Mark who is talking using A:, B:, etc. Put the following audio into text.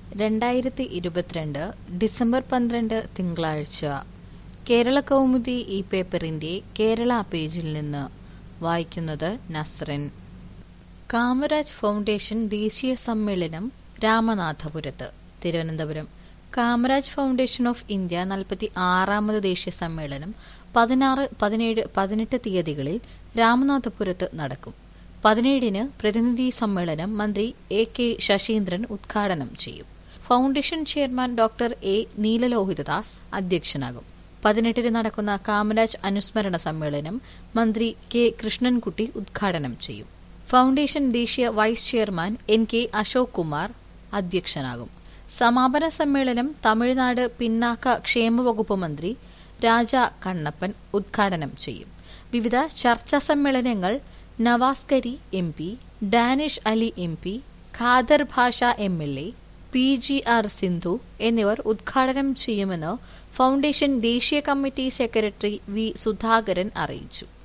A: രണ്ടായിരത്തി ഇരുപത്തിരണ്ട് ഡിസംബർ പന്ത്രണ്ട് തിങ്കളാഴ്ച കേരള കൗമുദി ഈ പേപ്പറിന്റെ കേരള പേജിൽ നിന്ന് വായിക്കുന്നത് നസ്റിൻ കാമരാജ് ഫൗണ്ടേഷൻ ദേശീയ സമ്മേളനം രാമനാഥപുരത്ത് Thiruvananthapuram Kamaraj Foundation of India നാൽപ്പത്തി ആറാമത് ദേശീയ സമ്മേളനം പതിനാറ് പതിനേഴ് പതിനെട്ട് തീയതികളിൽ രാമനാഥപുരത്ത് നടക്കും പതിനേഴിന് പ്രതിനിധി സമ്മേളനം മന്ത്രി എ കെ ശശീന്ദ്രൻ ഉദ്ഘാടനം ചെയ്യും foundation chairman doctor A Neelalohithadas അധ്യക്ഷനാകും പതിനെട്ടിന് നടക്കുന്ന കാമരാജ് അനുസ്മരണ സമ്മേളനം മന്ത്രി കെ കൃഷ്ണൻകുട്ടി ഉദ്ഘാടനം ചെയ്യും ഫൗണ്ടേഷൻ ദേശീയ vice chairman N K Ashok Kumar അധ്യക്ഷനാകും സമാപന സമ്മേളനം തമിഴ്നാട് പിന്നാക്ക ക്ഷേമവകുപ്പ് മന്ത്രി രാജ കണ്ണപ്പൻ ഉദ്ഘാടനം ചെയ്യും വിവിധ ചർച്ചാ സമ്മേളനങ്ങൾ Navas Kari M P Danish Ali M P Khader Basha M L A P G R Sindhu എന്നിവർ ഉദ്ഘാടനം ചെയ്യുമെന്ന് ഫൗണ്ടേഷൻ ദേശീയ കമ്മിറ്റി സെക്രട്ടറി വി സുധാകരൻ അറിയിച്ചു